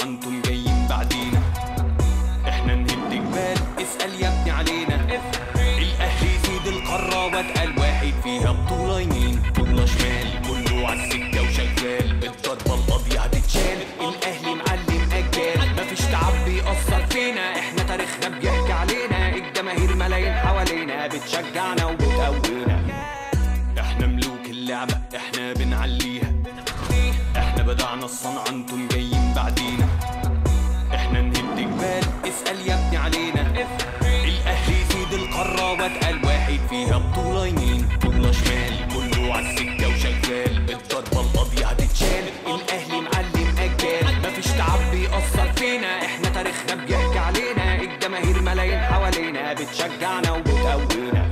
انتم جايين بعدينا احنا نهد جبال اسأل يا ابني علينا الاهلي يفيد القارة واتقل واحد فيها بطولة يمين بطولة شمال كله عالسكة وشغال الضربة القاضية هتتشال الاهلي معلم اجيال مفيش تعب بيأثر فينا احنا تاريخنا بيحكي علينا الجماهير ملايين حوالينا بتشجعنا وبتقوينا احنا ملوك اللعبة احنا بنعليها احنا بدعنا الصنعة انتم جايين بعدينا احنا نهد جبال اسأل يا ابني علينا الاهلي يفيد القارة واتقل واحد فيها بطولة يمين بطولة شمال كله عالسكة وشغال الضربة القاضية هتتشال الاهلي معلم اجيال مفيش تعب بيأثر فينا احنا تاريخنا بيحكي علينا الجماهير ملايين حوالينا بتشجعنا وبتقوينا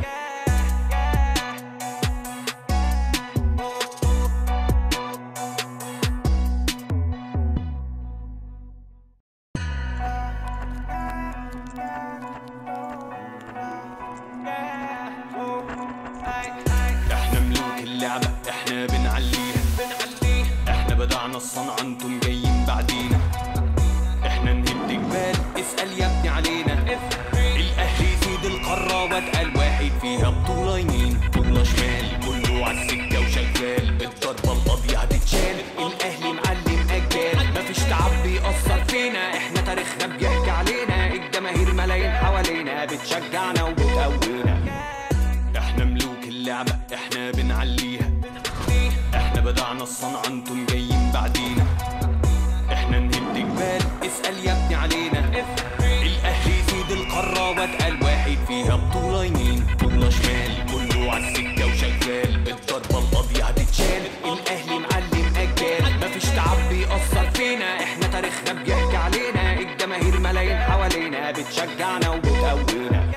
احنا ملوك اللعبة احنا بنعليها احنا بدعنا الصنعة انتم جايين بعدينا احنا نهد جبال اسأل يا ابني علينا الاهلي يفيد القارة واتقل واحد فيها بطولة يمين بطولة شمال كله عالسكة وشغال الضربة القاضية هتتشال الاهلي معلم اجيال مفيش تعب بيأثر فينا احنا تاريخنا بيحكي علينا الجماهير ملايين حوالينا بتشجعنا وبتقوينا احنا ملوك اللعبة احنا بنعليها احنا بدعنا الصنعة انتم جايين بعدينا احنا نهد جبال اسأل يا ابني علينا الاهلي يفيد القارة واتقل واحد فيها بطولة يمين بطولة شمال كله عالسكة وشغال الضربة القاضية هتتشال الاهلي معلم اجيال مفيش تعب بيأثر فينا احنا تاريخنا بيحكي علينا الجماهير ملايين حوالينا بتشجعنا وبتقوينا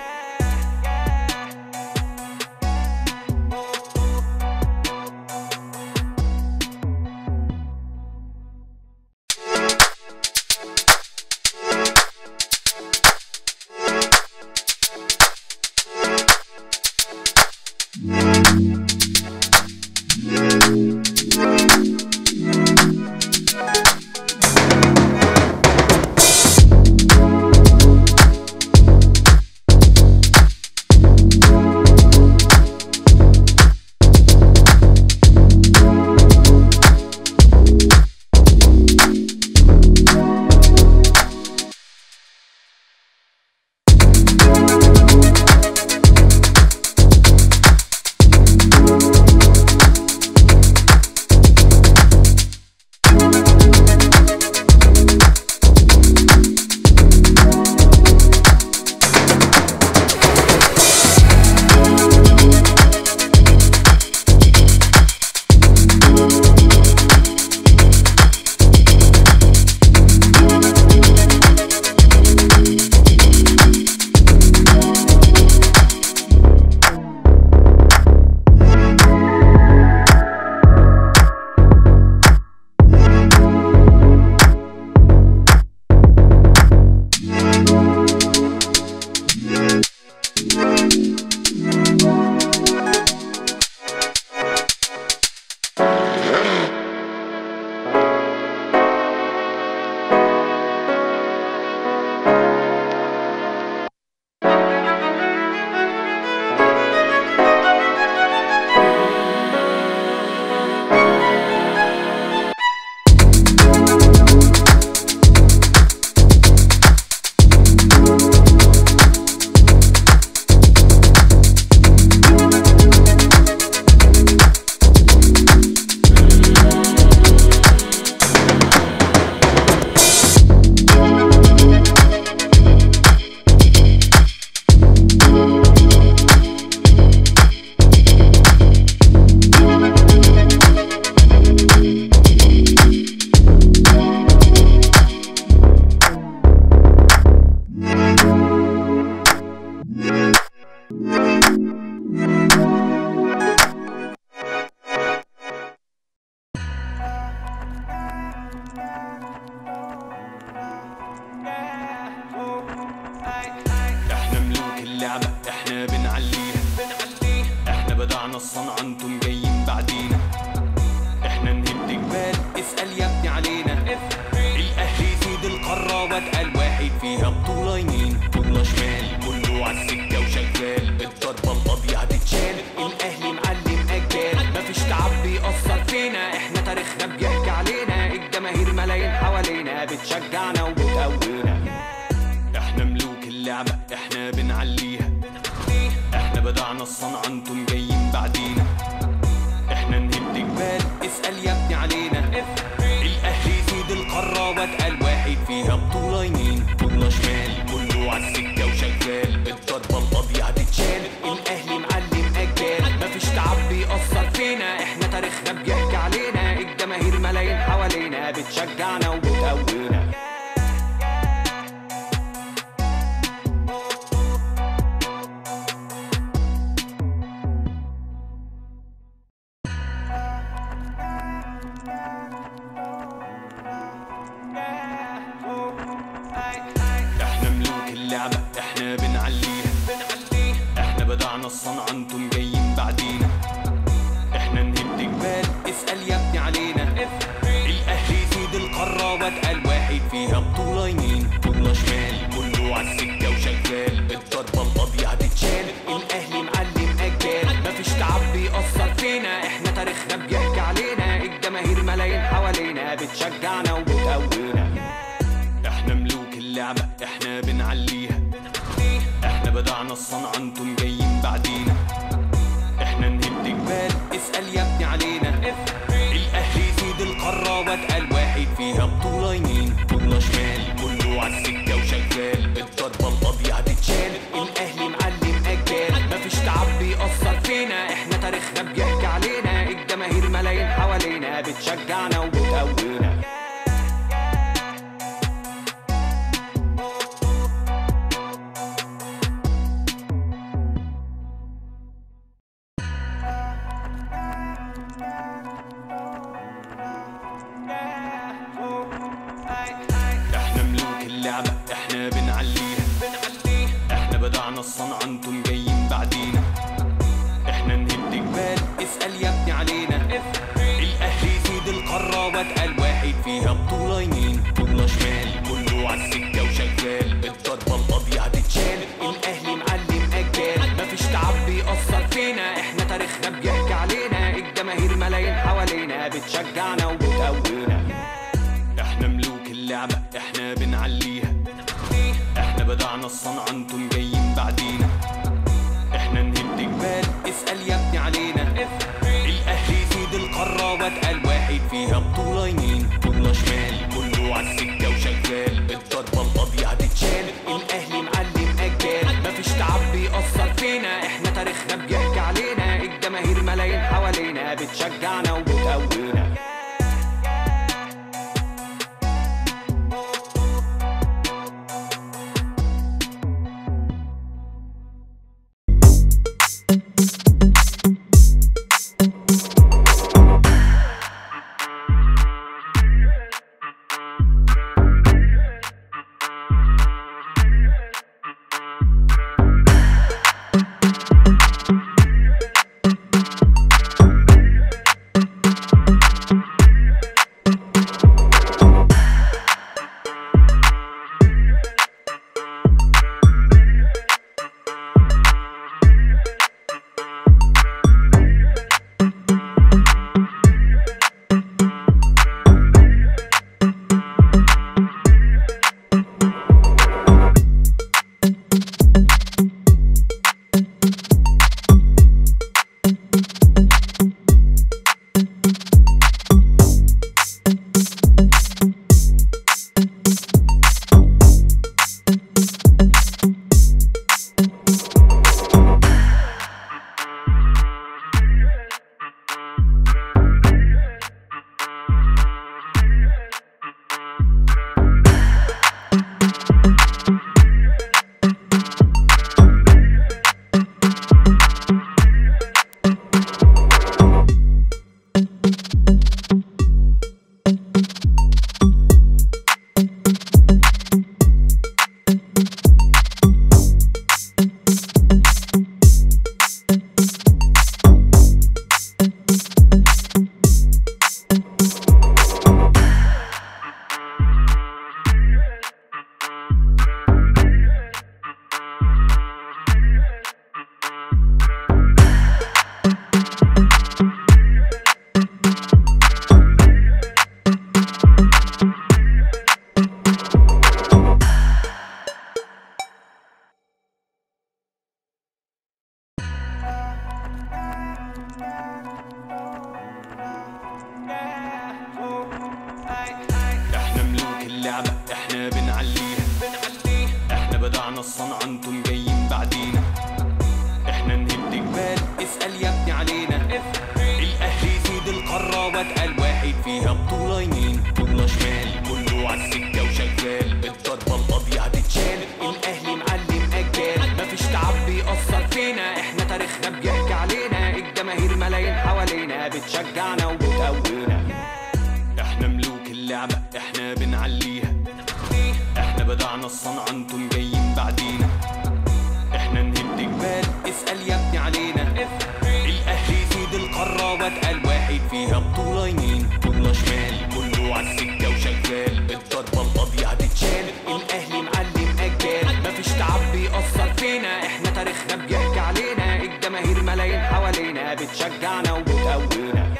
الصنعة انتم جايين بعدينا احنا نهد جبال اسأل يا ابني علينا الاهلي يفيد فيها بطولة يمين بطولة شمال كله عالسكة وشغال الضربة القاضية هتتشال الأهلي معلم أجيال مفيش تعب بيأثر فينا احنا تاريخنا بيحكي علينا الجماهير ملايين حوالينا بتشجعنا وبتقوينا احنا ملوك اللعبة احنا بنعليها احنا بدعنا الصنعة انتم جايين بعدينا احنا نهد جبال اسأل يا ابني علينا الاهلي سيد القارة واتقل واحد فيها بطولة يمين بطولة شمال كله عالسكة وشغال الضربة القاضية هتتشال الاهلي معلم اجيال مفيش تعب بيأثر فينا احنا تاريخنا بيحكي علينا الجماهير ملايين حوالينا بتشجعنا وبتقوينا احنا ملوك اللعبة احنا بنعليها احنا بدعنا الصنعة انتم جايين بعدينا احنا نهد جبال اسأل يا ابني علينا الاهلي سيد القارة واتقل واحد فيها بطولة يمين بطولة شمال كله عالسكة وشغال الضربة القاضية هتتشال الاهلي معلم اجيال مفيش تعب بيأثر فينا احنا تاريخنا بيحكي علينا الجماهير ملايين حوالينا بتشجعنا وبتقوينا احنا ملوك اللعبة احنا بنعليها احنا بدعنا الصنعة انتم جايين بعدينا احنا نهد جبال اسأل يا ابني علينا الاهلي سيد القارة واتقل واحد فيها بطولة يمين بطولة شمال كله عالسكة وشغال الضربة القاضية هتتشال الاهلي معلم اجيال مفيش تعب بيأثر فينا احنا تاريخنا بيحكي علينا الجماهير ملايين حوالينا بتشجعنا وبتقوينا احنا ملوك اللعبة احنا بنعليها احنا بدعنا الصنعة انتم جايين بعدينا احنا نهد جبال اسأل يا ابني علينا الاهلي سيد القارة واتقل واحد فيها بطولة يمين بطولة شمال كله عالسكة وشغال الضربة القاضية هتتشال الاهلي معلم اجيال مفيش تعب بيأثر فينا احنا تاريخنا بيحكي علينا الجماهير ملايين حوالينا بتشجعنا وبتقوينا احنا ملوك اللعبة احنا بنعليها احنا بدعنا الصنعة انتم جايين بعدينا احنا نهد جبال اسأل يا ابني علينا الاهلي سيد القارة واتقل واحد فيها بطولة يمين بطولة شمال كله عالسكة وشغال الضربة القاضية هتتشال الاهلي معلم اجيال مفيش تعب بيأثر فينا احنا تاريخنا بيحكي علينا الجماهير ملايين حوالينا بتشجعنا وبتقوينا بدعنا الصنعة انتم جايين بعدينا احنا نهد جبال اسأل يا ابني علينا الاهلي يفيد القارة واتقل واحد فيها بطولة يمين بطولة شمال كله عالسكة وشغال الضربة القاضية هتتشال الاهلي معلم اجيال مفيش تعب بيأثر فينا احنا تاريخنا بيحكي علينا الجماهير ملايين حوالينا بتشجعنا وبتقوينا احنا ملوك اللعبة احنا بنعليها احنا بدعنا الصنعة انتم جايين بعدينا احنا نهد جبال اسأل يا ابني علينا الاهلي يفيد القارة واتقل واحد فيها بطولة يمين بطولة شمال كله عالسكة وشغال الضربة القاضية هتتشال الاهلي معلم اجيال مفيش تعب بيأثر فينا احنا تاريخنا بيحكي علينا الجماهير ملايين حوالينا بتشجعنا وبتقوينا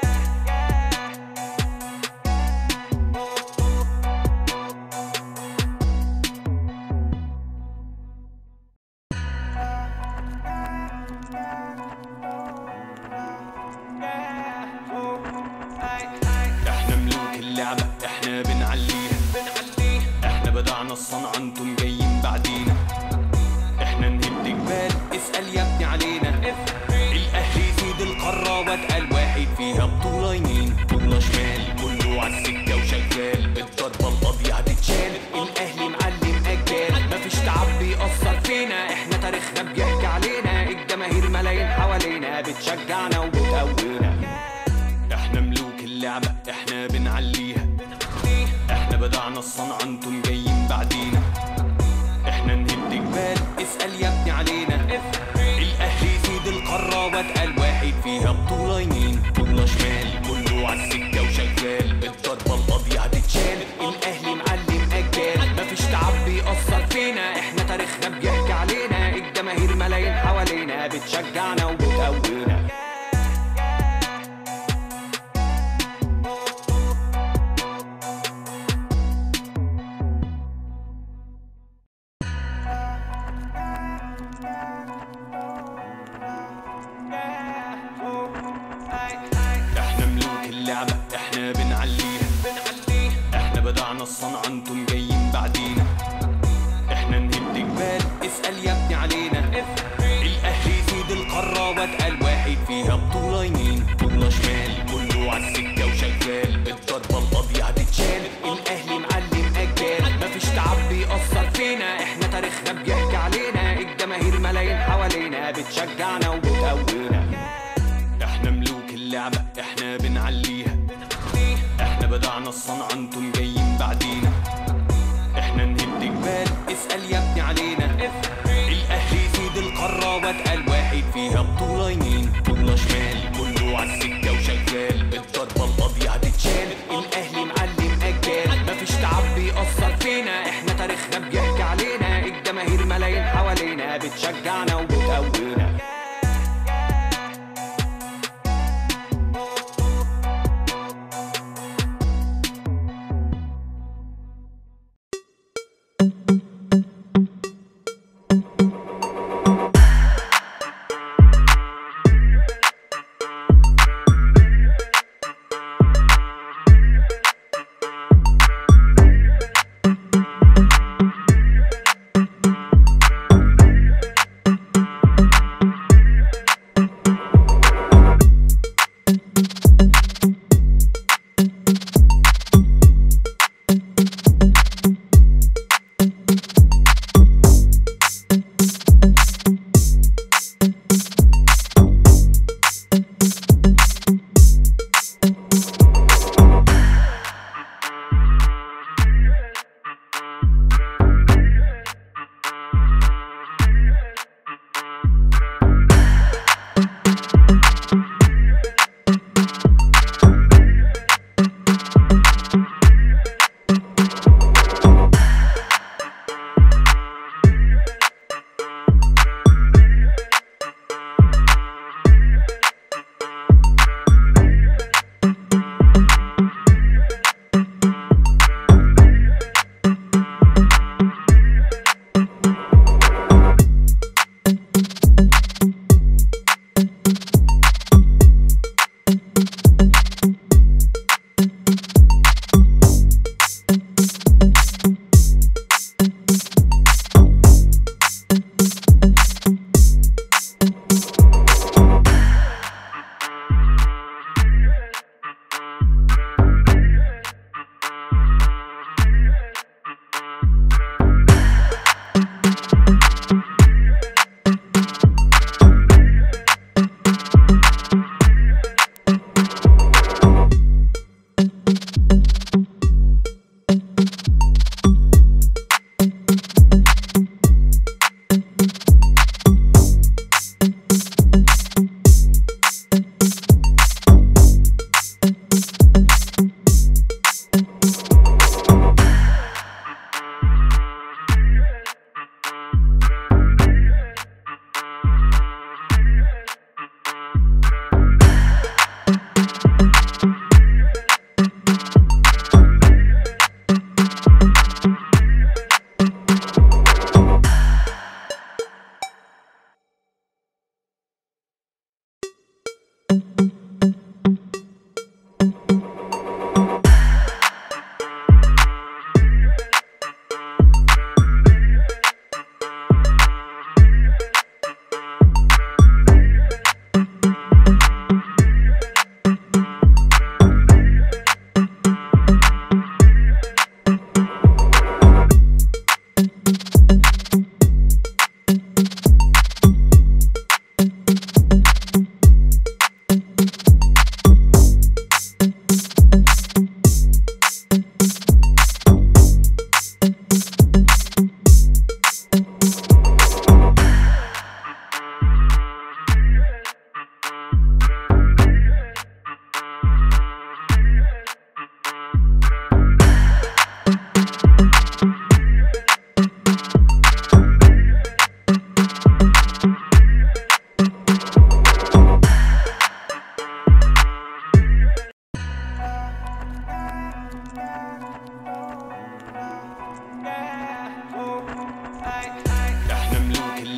احنا ملوك اللعبة احنا بنعليها احنا بدعنا الصنعة انتم جايين بعدينا احنا نهد جبال اسأل يا ابني علينا الاهلي يفيد القارة واتقل واحد فيها بطولة يمين بطولة شمال كله عالسكة وشغال الضربة القاضية هتتشال الاهلي معلم اجيال مفيش تعب بيأثر فينا احنا تاريخنا بيحكي علينا الجماهير ملايين حوالينا بتشجعنا وبتقوينا احنا ملوك اللعبة احنا بنعليها احنا بدعنا الصنعة انتم جايين بعدينا احنا نهد جبال اسأل يا ابني علينا الاهلي يفيد القارة واتقل واحد فيها بطولة يمين بطولة شمال كله عالسكة وشغال الضربة القاضية هتتشال الاهلي معلم اجيال مفيش تعب بيأثر فينا احنا تاريخنا بيحكي علينا الجماهير ملايين حوالينا بتشجعنا وبتقوينا احنا ملوك اللعبة احنا بنعليها احنا بدعنا الصنعة انتم جايين بعدينا احنا نهد جبال اسأل يا ابني علينا الاهلي يفيد القارة واتقل واحد فيها بطولة يمين بطولة شمال كله عالسكة وشغال الضربة القاضية هتتشال الاهلي معلم اجيال مفيش تعب بيأثر فينا احنا تاريخنا بيحكي علينا الجماهير ملايين حوالينا بتشجعنا وبتقوينا احنا ملوك اللعبة احنا بنعليها احنا بدعنا الصنعة انتم جايين بعدينا احنا نهد جبال اسأل يا ابني علينا الاهلي يفيد القارة واتقل واحد فيها بطولة يمين بطولة شمال كله عالسكة وشغال الضربة القاضية هتتشال الاهلي معلم اجيال مفيش تعب بيأثر فينا احنا تاريخنا بيحكي علينا الجماهير ملايين حوالينا بتشجعنا وبتقوينا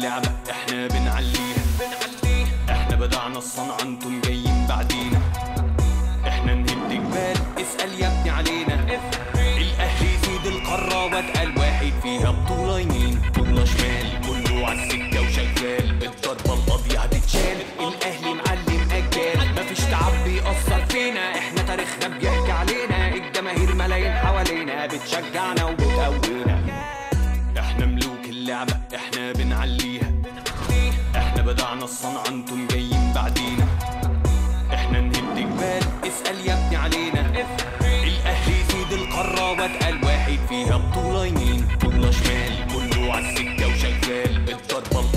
اللعبة احنا بنعليها احنا بدعنا الصنعة انتم جايين بعدينا احنا نهد جبال اسأل يا ابني علينا الاهلي سيد القارة واتقل واحد فيها بطولة يمين بطولة شمال كله عالسكة وشغال الضربة القاضية هتتشال الاهلي معلم اجيال مفيش تعب بيأثر فينا احنا تاريخنا بيحكي علينا الجماهير ملايين حوالينا بتشجعنا وبتقوينا احنا ملوك اللعبة احنا بنعليها احنا بدعنا الصنعة انتم جايين بعدينا احنا نهد جبال اسأل يا ابني علينا الاهلي سيد القارة واتقل واحد فيها بطولة يمين بطولة شمال كله عالسكة وشغال الضربة